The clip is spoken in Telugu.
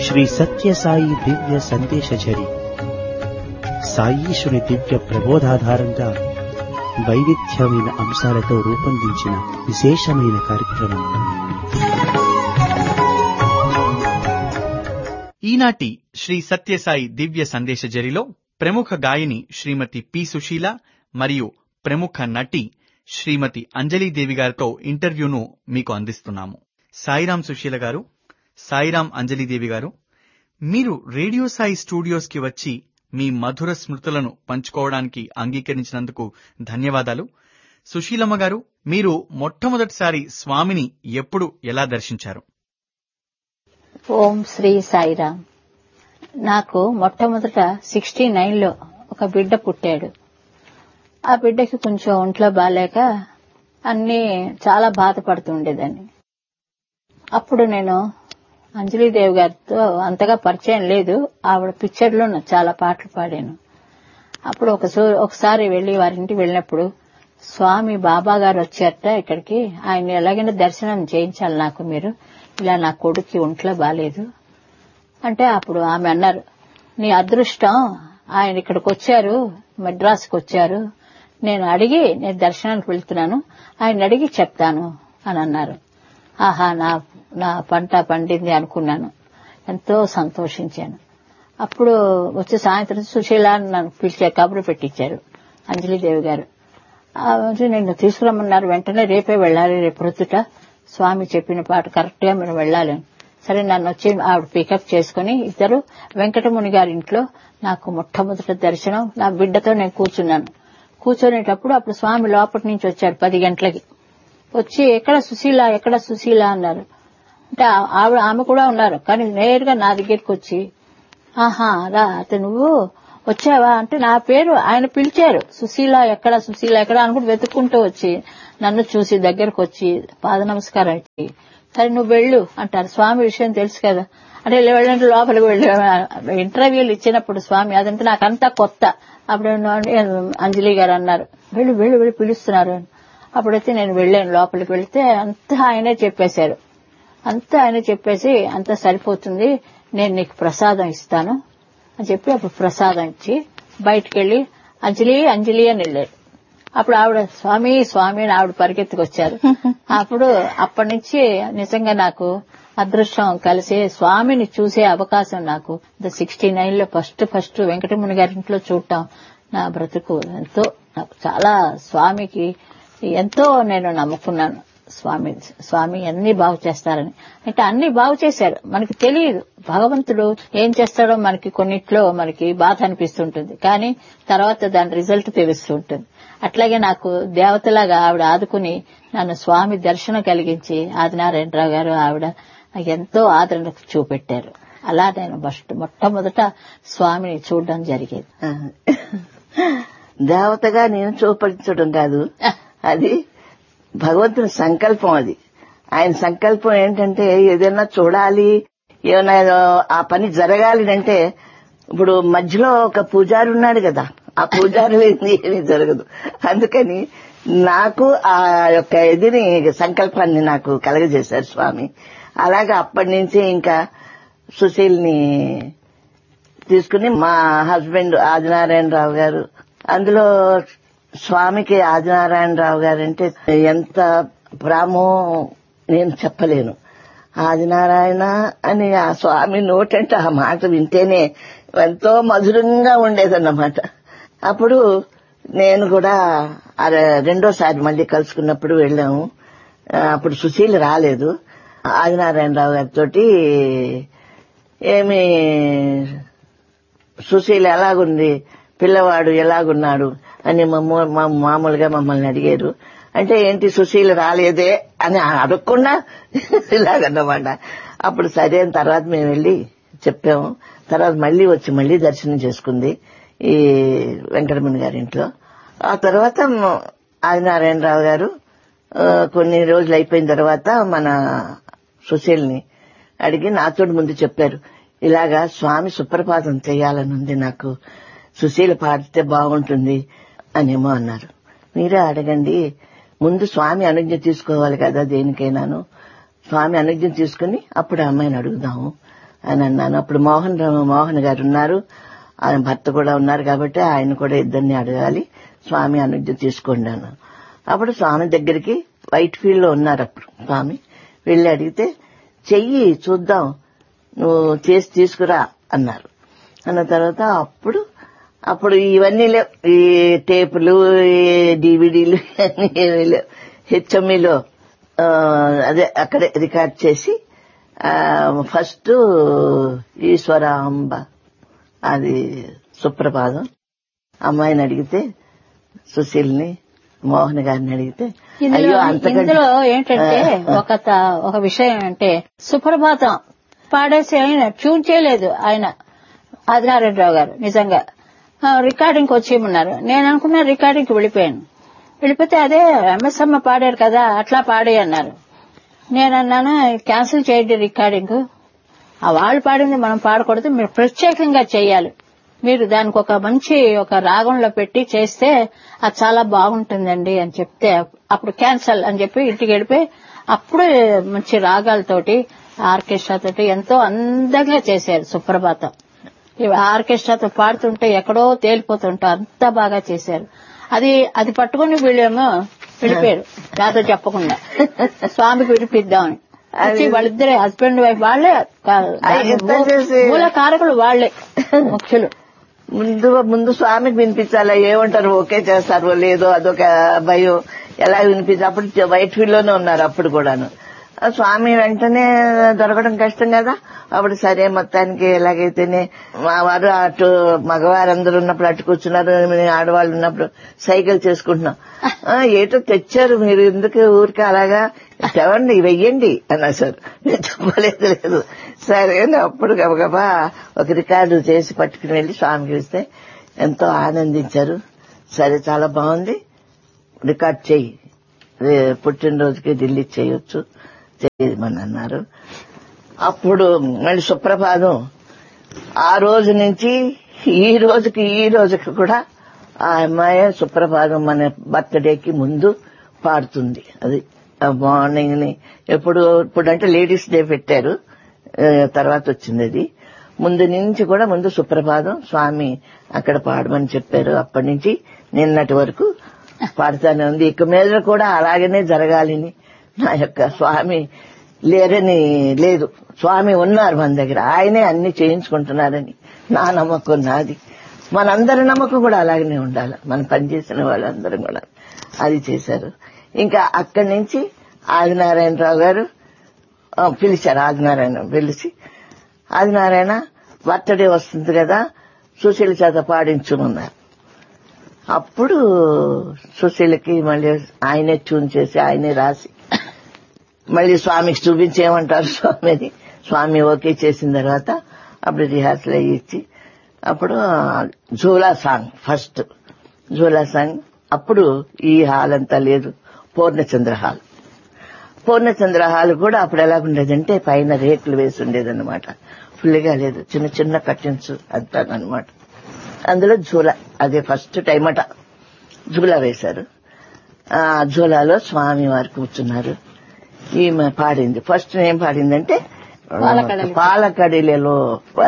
శ్రీ సత్యసాయి దివ్య సందేశఝరి సాయీశుని దివ్య ప్రబోధాధారంగా వైవిధ్యమైన అంశాలతో రూపొందించిన విశేషమైన కార్యక్రమం ఈనాటి శ్రీ సత్యసాయి దివ్య సందేశ జరిలో ప్రముఖ గాయని శ్రీమతి పి సుశీల మరియు ప్రముఖ నటి శ్రీమతి అంజలీదేవి గారితో ఇంటర్వ్యూను మీకు అందిస్తున్నాము సాయిరాం సుశీల గారు సాయిరాం అంజలీదేవి గారు మీరు రేడియో సాయి స్టూడియోస్ కి వచ్చి మీ మధుర స్మృతులను పంచుకోవడానికి అంగీకరించినందుకు ధన్యవాదాలు సుశీలమ్మ గారు మీరు మొట్టమొదటిసారి స్వామిని ఎప్పుడు ఎలా దర్శించారు ఓం శ్రీ సాయిరామ్ నాకు మొట్టమొదట సిక్స్టీ నైన్లో ఒక బిడ్డ పుట్టాడు ఆ బిడ్డకి కొంచెం ఒంట్లో బాగాలేక అన్ని చాలా బాధపడుతుండేదాన్ని అప్పుడు నేను అంజలీదేవి గారితో అంతగా పరిచయం లేదు ఆవిడ పిక్చర్లో చాలా పాటలు పాడాను అప్పుడు ఒక ఒకసారి వెళ్లి వారింటికి వెళ్ళినప్పుడు స్వామి బాబా గారు వచ్చారట ఇక్కడికి ఆయన ఎలాగైనా దర్శనం చేయించాలి నాకు మీరు ఇలా నా కొడుక్కి ఒంట్లో బాగాలేదు అంటే అప్పుడు ఆమె అన్నారు నీ అదృష్టం ఆయన ఇక్కడికి వచ్చారు మద్రాసుకు వచ్చారు నేను అడిగి నేను దర్శనానికి వెళ్తున్నాను ఆయన అడిగి చెప్తాను అని అన్నారు ఆహా నా నా పంట పండింది అనుకున్నాను ఎంతో సంతోషించాను అప్పుడు వచ్చే సాయంత్రం సుశీల అని నన్ను పిలిచే కబురు పెట్టించారు అంజలిదేవి గారు ఆ రోజు నిన్ను తీసుకురమ్మన్నారు వెంటనే రేపే వెళ్ళాలి రేపు ప్రొద్దుట స్వామి చెప్పిన పాట కరెక్ట్ గా మీరు వెళ్ళాలి సరే నన్ను వచ్చి ఆవిడ పికప్ చేసుకుని ఇద్దరు వెంకటముని గారి ఇంట్లో నాకు మొట్టమొదటి దర్శనం నా బిడ్డతో నేను కూర్చున్నాను కూర్చునేటప్పుడు అప్పుడు స్వామి లోపటి నుంచి వచ్చాడు పది గంటలకి వచ్చి ఎక్కడ సుశీల ఎక్కడ సుశీల అన్నారు అంటే ఆవిడ ఆమె కూడా ఉన్నారు కానీ నేరుగా నా దగ్గరికి వచ్చి ఆహా రా అతను నువ్వు వచ్చావా అంటే నా పేరు ఆయన పిలిచారు సుశీల ఎక్కడ సుశీల ఎక్కడ అనుకుంటూ వెతుక్కుంటూ వచ్చి నన్ను చూసి దగ్గరకు వచ్చి పాద నమస్కారం ఇచ్చి సరే నువ్వు వెళ్ళు అంటారు స్వామి విషయం తెలుసు కదా అంటే వెళ్ళంటే లోపలికి వెళ్ళి ఇంటర్వ్యూలు ఇచ్చినప్పుడు స్వామి అదంటే నాకంతా కొత్త అప్పుడు అంజలి గారు అన్నారు వెళ్ళు వెళ్ళు వెళ్ళి పిలుస్తున్నారు అప్పుడైతే నేను వెళ్ళాను లోపలికి వెళ్తే అంతా ఆయనే చెప్పేశారు అంతా ఆయన చెప్పేసి అంతా సరిపోతుంది నేను నీకు ప్రసాదం ఇస్తాను అని చెప్పి అప్పుడు ప్రసాదం ఇచ్చి బయటికి వెళ్లి అంజలి అంజలి అని వెళ్ళారు అప్పుడు ఆవిడ స్వామి స్వామి అని ఆవిడ పరిగెత్తుకొచ్చారు అప్పుడు అప్పటి నుంచి నిజంగా నాకు అదృష్టం కలిసి స్వామిని చూసే అవకాశం నాకు సిక్స్టీ నైన్ లో ఫస్ట్ ఫస్ట్ వెంకటముని గారి ఇంట్లో చూడటం నా బ్రతుకు ఎంతో నాకు చాలా స్వామికి ఎంతో నేను నమ్ముకున్నాను స్వామి స్వామి అన్ని బాగు చేస్తారని అంటే అన్ని బాగు చేశారు మనకి తెలియదు భగవంతుడు ఏం చేస్తాడో మనకి కొన్నిట్లో మనకి బాధ అనిపిస్తుంటుంది కానీ తర్వాత దాని రిజల్ట్ తెలుస్తూ ఉంటుంది అట్లాగే నాకు దేవతలాగా ఆవిడ ఆదుకుని నన్ను స్వామి దర్శనం కలిగించి ఆదినారాయణరావు గారు ఆవిడ ఎంతో ఆదరణ చూపెట్టారు అలా నేను ఫస్ట్ మొట్టమొదట స్వామిని చూడడం జరిగేది దేవతగా నేను చూపించడం కాదు అది భగవంతుని సంకల్పం అది ఆయన సంకల్పం ఏంటంటే ఏదైనా చూడాలి ఏమైనా ఆ పని జరగాలి అంటే ఇప్పుడు మధ్యలో ఒక పూజారి ఉన్నాడు కదా ఆ పూజారి ఏమీ జరగదు అందుకని నాకు ఆ యొక్క ఇదిని సంకల్పాన్ని నాకు కలగజేశారు స్వామి అలాగే అప్పటి నుంచి ఇంకా సుశీల్ని తీసుకుని మా హస్బెండ్ ఆదినారాయణరావు గారు అందులో స్వామికి ఆదినారాయణరావు గారంటే ఎంత ప్రామో నేను చెప్పలేను ఆదినారాయణ అని ఆ స్వామి నోటంటే ఆ మాట వింటేనే ఎంతో మధురంగా ఉండేదన్నమాట అప్పుడు నేను కూడా రెండోసారి మళ్ళీ కలుసుకున్నప్పుడు వెళ్ళాము అప్పుడు సుశీల్ రాలేదు ఆదినారాయణరావు గారితో ఏమి సుశీల్ ఎలాగుంది పిల్లవాడు ఎలాగున్నాడు అని మామూలుగా మమ్మల్ని అడిగారు అంటే ఏంటి సుశీల్ రాలేదే అని అడగకుండా ఇలాగన్నమాట అప్పుడు సరే అని తర్వాత మేము వెళ్ళి చెప్పాము తర్వాత మళ్ళీ వచ్చి మళ్ళీ దర్శనం చేసుకుంది ఈ వెంకటరమణ గారి ఇంట్లో ఆ తర్వాత ఆదినారాయణరావు గారు కొన్ని రోజులు అయిపోయిన తర్వాత మన సుశీల్ని అడిగి నాతో ముందు చెప్పారు ఇలాగా స్వామి సుప్రభాతం చేయాలని ఉంది నాకు సుశీల పాడితే బాగుంటుంది అనేమో అన్నారు మీరే అడగండి ముందు స్వామి అనుజ్ఞ తీసుకోవాలి కదా దేనికైనాను స్వామి అనుజ్ఞ తీసుకుని అప్పుడు ఆ అమ్మాయిని అడుగుదాము అని అన్నాను అప్పుడు మోహన్ రావు- మోహన్ గారు ఉన్నారు ఆయన భర్త కూడా ఉన్నారు కాబట్టి ఆయన కూడా ఇద్దరిని అడగాలి స్వామి అనుజ్ఞ తీసుకున్నాను అప్పుడు స్వామి దగ్గరికి వైట్ ఫీల్డ్ లో ఉన్నారు అప్పుడు స్వామి వెళ్ళి అడిగితే చెయ్యి చూద్దాం నువ్వు చేసి తీసుకురా అన్నారు అన్న తర్వాత అప్పుడు అప్పుడు ఇవన్నీ లేవు ఈ టేపులు ఈ డివిడీలు ఇవన్నీ ఏమీ లేవు హెచ్ఎంఈలో అదే అక్కడే రికార్డ్ చేసి ఆ, ఫస్ట్ ఈశ్వరాంబ అది సుప్రభాతం అమ్మాయిని అడిగితే సుశీల్ని మోహన్ గారిని అడిగితే ఇందులో అయ్యో అంతకంటే ఇందులో ఏంటంటే ఒక త- ఒక విషయం అంటే సుప్రభాతం పాడేసి ఆయన ట్యూన్ చేయలేదు ఆయన ఆదినారాయణరావు గారు నిజంగా ఆ, రికార్డింగ్ వచ్చేయమన్నారు నేను అనుకున్నా రికార్డింగ్ కి వెళ్ళిపోయాను వెళ్ళిపోతే అదే ఎంఎస్ఎమ్మ పాడారు కదా అట్లా పాడే అన్నారు నేను అన్నాను క్యాన్సిల్ చేయండి రికార్డింగ్ ఆ వాళ్ళు పాడింది మనం పాడకూడదు మీరు ప్రత్యేకంగా చేయాలి మీరు దానికి ఒక మంచి ఒక రాగంలో పెట్టి చేస్తే అది చాలా బాగుంటుందండి అని చెప్తే అప్పుడు క్యాన్సల్ అని చెప్పి ఇంటికి వెళ్ళిపోయి అప్పుడు మంచి రాగాలతోటి ఆర్కెస్ట్రా తోటి ఎంతో అందంగా చేశారు సుప్రభాతం ఇవి ఆర్కెస్ట్రాతో పాడుతుంటే ఎక్కడో తేలిపోతుంటే అంత బాగా చేశారు అది అది పట్టుకుని వీళ్ళేమో వెళ్ళిపోయారు నాతో చెప్పకుండా స్వామికి వినిపిద్దామని వచ్చి వాళ్ళిద్దరే హస్బెండ్ వైఫ్ వాళ్ళే కా- అది ఎంత చేసి- మూల కారకులు వాళ్లే ముఖ్యులు ముందు ముందు స్వామికి వినిపించాలా ఏమంటారు ఓకే చేస్తారో లేదో అదొక భయం ఎలా వినిపించాలి అప్పుడు వైట్ ఫీల్డ్ లోనే ఉన్నారు అప్పుడు కూడాను ఆ స్వామి వెంటనే దొరకడం కష్టం కదా అప్పుడు సరే మొత్తానికి ఎలాగైతేనే మా వారు అటు మగవారందరూ ఉన్నప్పుడు అటు కూర్చున్నారు మేము ఆడవాళ్ళు ఉన్నప్పుడు సైకిల్ చేసుకుంటున్నాం ఆ, ఏటో తెచ్చారు మీరు ఎందుకు ఊరికి అలాగా తెవండి వెయ్యండి అన్నారు సార్ నేను చెప్పలేదు లేదు సరే అని అప్పుడు గబగబా ఒక రికార్డు చేసి పట్టుకుని వెళ్లి స్వామికి ఇస్తే ఎంతో ఆనందించారు సరే చాలా బాగుంది రికార్డ్ చెయ్యి రే పుట్టినరోజుకి ఢిల్లీ చేయొచ్చు చేయమని అన్నారు అప్పుడు మళ్ళీ సుప్రభాతం ఆ రోజు నుంచి ఈ రోజుకి ఈ రోజుకి కూడా ఆ అమ్మాయి సుప్రభాతం మన బర్త్డేకి ముందు పాడుతుంది అది మార్నింగ్ ని ఎప్పుడు ఇప్పుడంటే లేడీస్ డే పెట్టారు ఆ, తర్వాత వచ్చింది అది ముందు నుంచి కూడా ముందు సుప్రభాతం స్వామి అక్కడ పాడమని చెప్పారు అప్పటి నుంచి నిన్నటి వరకు పాడుతానే ఉంది ఇక మీద కూడా అలాగనే జరగాలని నా యొక్క స్వామి లేరని లేదు స్వామి ఉన్నారు మన దగ్గర ఆయనే అన్ని చేయించుకుంటున్నారని నా నమ్మకం నాది మనందరి నమ్మకం కూడా అలాగనే ఉండాలి మనం పనిచేసిన వాళ్ళందరం కూడా అది చేశారు ఇంకా అక్కడి నుంచి ఆదినారాయణరావు గారు ఆ, పిలిచారు ఆదినారాయణ పిలిచి ఆదినారాయణ బర్త్డే వస్తుంది కదా సుశీల చేత పాడించుమన్నారు అప్పుడు సుశీలకి మళ్ళీ ఆయనే ట్యూన్ చేసి ఆయనే రాసి మళ్ళీ స్వామికి చూపించేయమంటారు స్వామిని స్వామి ఓకే చేసిన తర్వాత అప్పుడు రిహార్సల్ అయ్యి ఇచ్చి అప్పుడు ఆ, జూలా సాంగ్ ఫస్ట్ జూలా సాంగ్ అప్పుడు ఈ హాల్ అంతా లేదు పూర్ణచంద్ర హాల్ పూర్ణచంద్ర హాల్ కూడా అప్పుడు ఎలా ఉండేదంటే పైన రేకులు వేసి ఉండేదన్నమాట ఫుల్గా లేదు చిన్న చిన్న కర్టెన్స్ అంతానమాట అందులో జూలా అదే ఫస్ట్ టైం అట జూలా వేశారు ఆ జూలాలో స్వామి వారు కూర్చున్నారు ఈమె పాడింది ఫస్ట్ ఏం పాడిందంటే పాలకడలి. పాలకడిలలో